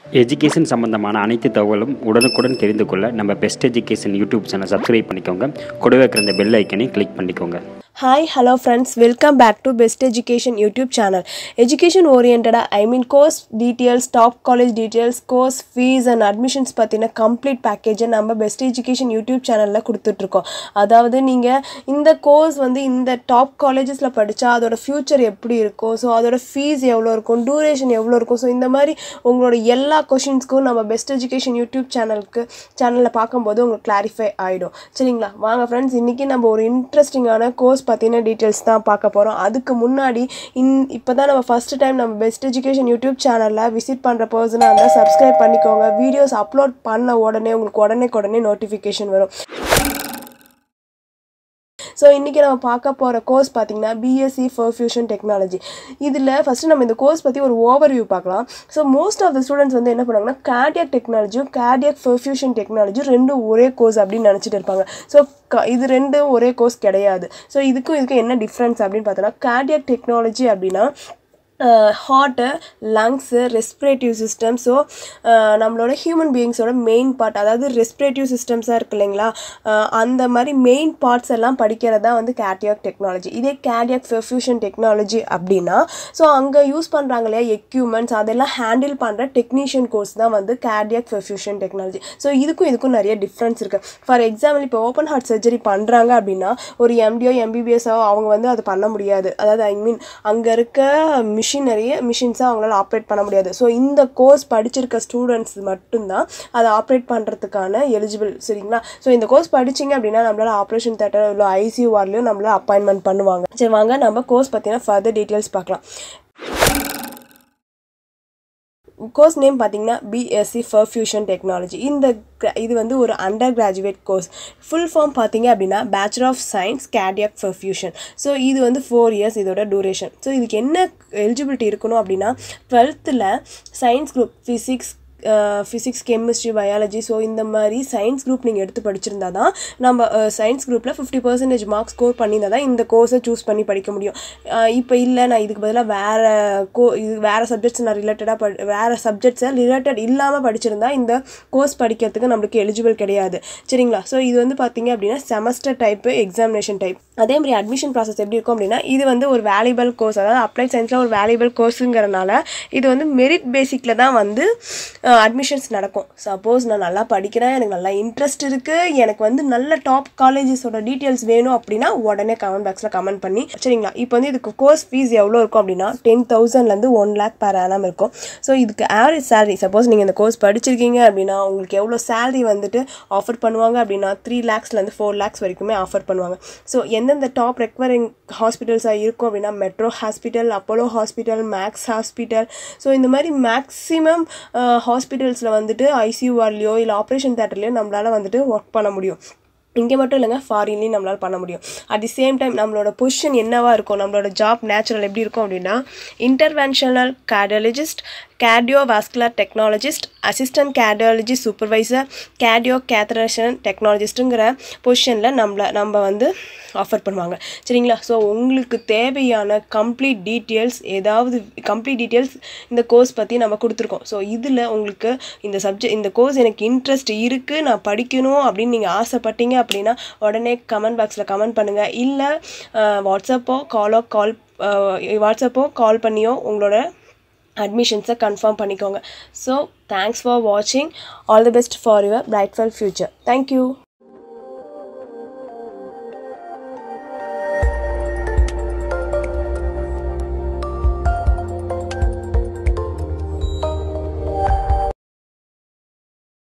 education சம்பந்தமான அனைத்து தகவலும் உடனுக்குடன் தெரிந்து கொள்ள நம்ம best education YouTube channel subscribe பண்ணிக்கோங்க கூடவே இருக்கிற இந்த பெல் ஐக்கனை கிளிக் பண்ணிக்கோங்க hi hello friends welcome back to best education YouTube channel education ஓரியன்டாக I mean course details top college details course fees and admissions பற்றின கம்ப்ளீட் பேக்கேஜை நம்ம பெஸ்ட் எஜுகேஷன் யூடியூப் சேனலில் கொடுத்துட்ருக்கோம் அதாவது நீங்கள் இந்த கோர்ஸ் வந்து இந்த டாப் காலேஜஸில் படித்தா அதோட ஃப்யூச்சர் எப்படி இருக்கும் ஸோ அதோட ஃபீஸ் எவ்வளோ இருக்கும் டூரேஷன் எவ்வளோ இருக்கும் ஸோ இந்த மாதிரி உங்களோட எல்லா கொஷின்ஸ்க்கும் நம்ம பெஸ்ட் எஜுகேஷன் யூடியூப் சேனலுக்கு சேனலில் பார்க்கும்போது உங்களுக்கு கிளாரிஃபை ஆகிடும் சரிங்களா வாங்க ஃப்ரெண்ட்ஸ் இன்றைக்கி நம்ம ஒரு இன்ட்ரெஸ்டிங்கான கோர்ஸ் பற்றின டீட்டெயில்ஸ் தான் பார்க்க போகிறோம் அதுக்கு முன்னாடி இன் இப்போ தான் நம்ம ஃபஸ்ட்டு டைம் நம்ம பெஸ்ட் எஜுகேஷன் யூடியூப் சேனலில் விசிட் பண்ணுற பர்சனாக இருந்தால் சப்ஸ்கிரைப் பண்ணிக்கோங்க வீடியோஸ் அப்லோட் பண்ண உடனே உங்களுக்கு உடனே உடனே நோட்டிஃபிகேஷன் வரும் ஸோ இன்றைக்கி நம்ம பார்க்க போகிற கோர்ஸ் பார்த்திங்கன்னா பிஎஸ்சி ஃபர்ஃபியூஷன் டெக்னாலஜி இதில் ஃபஸ்ட்டு நம்ம இந்த கோர்ஸ் பற்றி ஒரு ஓவர் வியூ பார்க்கலாம் so most of the students வந்து என்ன பண்ணுவாங்கன்னா கேர்டியக் டெக்னாலஜியும் கேர்டியக் ஃபர்ஃபியூஷன் டெக்னாலஜியும் ரெண்டும் ஒரே கோர்ஸ் அப்படின்னு நினச்சிட்டு இருப்பாங்க ஸோ க இது ரெண்டும் ஒரே கோர்ஸ் கிடையாது ஸோ இதுக்கும் இதுக்கும் என்ன டிஃப்ரென்ஸ் அப்படின்னு பார்த்தோன்னா கேர்டியக் டெக்னாலஜி அப்படின்னா heart lungs respiratory system so நம்மளோட ஹியூமன் பீயிங்ஸோட மெயின் பார்ட் அதாவது ரெஸ்பிரேட்டிவ் சிஸ்டம்ஸாக இருக்கு இல்லைங்களா அந்த மாதிரி மெயின் பார்ட்ஸ் எல்லாம் படிக்கிறது தான் வந்து கேர்டியாக் டெக்னாலஜி இதே கேர்டியாக் ஃபெஃப்யூஷன் டெக்னாலஜி அப்படின்னா ஸோ அங்கே யூஸ் பண்ணுறாங்க இல்லையா எக்யூப்மெண்ட்ஸ் அதெல்லாம் ஹேண்டில் பண்ணுற டெக்னீஷியன் கோர்ஸ் தான் வந்து கேர்டியாக் ஃபெஃப்யூஷன் டெக்னாலஜி ஸோ இதுக்கும் இதுக்கும் நிறைய டிஃப்ரென்ஸ் இருக்குது ஃபார் எக்ஸாம்பிள் இப்போ ஓப்பன் ஹார்ட் சர்ஜரி பண்ணுறாங்க அப்படின்னா ஒரு எம்டிஓ எம்பிபிஎஸ்ஸோ அவங்க வந்து அது பண்ண முடியாது அதாவது ஐ மீன் அங்கே இருக்க மிஷ் மிஷினரியை மிஷின்ஸை அவங்களால ஆப்ரேட் பண்ண முடியாது ஸோ இந்த கோர்ஸ் படிச்சிருக்க ஸ்டூடெண்ட்ஸ் மட்டும்தான் அதை ஆப்ரேட் பண்ணுறதுக்கான எலிஜிபிள் சரிங்களா ஸோ இந்த கோர்ஸ் படிச்சிங்க அப்படின்னா நம்மளால ஆப்ரேஷன் தேட்டர் இல்லை ஐசியூ வார்லையும் நம்மளால அப்பாயின்மெண்ட் பண்ணுவாங்க சரி வாங்க நம்ம கோர்ஸ் பற்றின ஃபர்தர் டீட்டெயில்ஸ் பார்க்கலாம் கோர்ஸ் நேம் பார்த்தீங்கன்னா பிஎஸ்சி ஃபர்ஃபியூஷன் டெக்னாலஜி இந்த இது வந்து ஒரு undergraduate course full form பார்த்தீங்க அப்படின்னா bachelor of science cardiac perfusion so இது வந்து ஃபோர் இயர்ஸ் இதோட டூரேஷன் ஸோ இதுக்கு என்ன எலிஜிபிலிட்டி இருக்கணும் அப்படின்னா டுவெல்த்தில் science group physics physics chemistry biology so இந்த மாதிரி சயின்ஸ் குரூப் நீங்கள் எடுத்து படிச்சிருந்தா தான் நம்ம சயின்ஸ் குரூப்பில் ஃபிஃப்டி பர்சன்டேஜ் மார்க்ஸ் ஸ்கோர் பண்ணியிருந்தா தான் இந்த கோர்ஸை சூஸ் பண்ணி படிக்க முடியும் இப்போ இல்லை நான் இதுக்கு பதிலாக வேறு கோ இது வேறு சப்ஜெக்ட்ஸ் நான் ரிலேட்டடாக படி வேறு சப்ஜெக்ட்ஸை ரிலேட்டட் இல்லாமல் படிச்சிருந்தா இந்த கோர்ஸ் படிக்கிறதுக்கு நம்மளுக்கு எலிஜிபிள் கிடையாது சரிங்களா ஸோ இது வந்து பார்த்தீங்க அப்படின்னா செமஸ்டர் டைப்பு எக்ஸாமினேஷன் டைப் அதே மாதிரி அட்மிஷன் ப்ராசஸ் எப்படி இருக்கும் அப்படின்னா இது வந்து ஒரு வேல்யூபிள் கோர்ஸ் அதாவது அப்ளைட் சயின்ஸில் ஒரு வேல்யூபிள் கோர்ஸுங்கிறனால இது வந்து மெரிட் பேசிக்கில் தான் வந்து அட்மிஷன்ஸ் நடக்கும் சப்போஸ் நான் நல்லா படிக்கிறேன் எனக்கு நல்லா இன்ட்ரெஸ்ட் இருக்குது எனக்கு வந்து நல்ல டாப் காலேஜஸோட டீட்டெயில்ஸ் வேணும் அப்படின்னா உடனே கமெண்ட் பாக்ஸில் கமெண்ட் பண்ணி சரிங்களா இப்போ வந்து இதுக்கு கோர்ஸ் ஃபீஸ் எவ்வளோ இருக்கும் அப்படின்னா டென் தௌசண்ட்லேருந்து ஒன் லேக் per annum இருக்கும் ஸோ இதுக்கு ஆவரேஜ் சேலரி சப்போஸ் நீங்கள் இந்த கோர்ஸ் படிச்சிருக்கீங்க அப்படின்னா உங்களுக்கு எவ்வளோ சேலரி வந்துட்டு ஆஃபர் பண்ணுவாங்க அப்படின்னா த்ரீ லேக்ஸ்லேருந்து ஃபோர் லேக்ஸ் வரைக்குமே ஆஃபர் பண்ணுவாங்க ஸோ எந்தெந்த டாப் ரெக்வரிங் ஹாஸ்பிட்டல்ஸாக இருக்கும் அப்படின்னா metro hospital Apollo hospital Max hospital so இந்த மாதிரி மேக்ஸிமம் ஹாஸ்பிட்டல்ஸில் வந்துட்டு ஐசியூ வார்லையோ இல்லை ஆப்ரேஷன் தேட்டர்லையோ நம்மளால் வந்துட்டு ஒர்க் பண்ண முடியும் இங்கே மட்டும் இல்லைங்க ஃபாரின்லேயும் நம்மளால் பண்ண முடியும் அட் தி சேம் டைம் நம்மளோட பொசிஷன் என்னவாக இருக்கும் நம்மளோட ஜாப் நேச்சுரல் எப்படி இருக்கும் அப்படின்னா interventional cardiologist cardiovascular technologist assistant cardiology supervisor cardio catheterization டெக்னாலஜிஸ்ட்டுங்கிற பொசிஷனில் நம்மளை நம்ம வந்து ஆஃபர் பண்ணுவாங்க சரிங்களா ஸோ உங்களுக்கு தேவையான கம்ப்ளீட் டீட்டெயில்ஸ் ஏதாவது கம்ப்ளீட் டீட்டெயில்ஸ் இந்த கோர்ஸ் பற்றி நம்ம கொடுத்துருக்கோம் ஸோ இதில் உங்களுக்கு இந்த சப்ஜெக்ட் இந்த கோர்ஸ் எனக்கு இன்ட்ரெஸ்ட் இருக்குது நான் படிக்கணும் அப்படின்னு நீங்கள் ஆசைப்பட்டீங்க அப்படின்னா உடனே கமெண்ட் பாக்ஸில் கமெண்ட் பண்ணுங்கள் இல்லை வாட்ஸ்அப்போ காலோ கால் வாட்ஸ்அப்போ கால் பண்ணியோ உங்களோட அட்மிஷன்ஸை கன்ஃபார்ம் பண்ணிக்கோங்க ஸோ தேங்க்ஸ் ஃபார் வாட்சிங் all the best for your brightful future thank you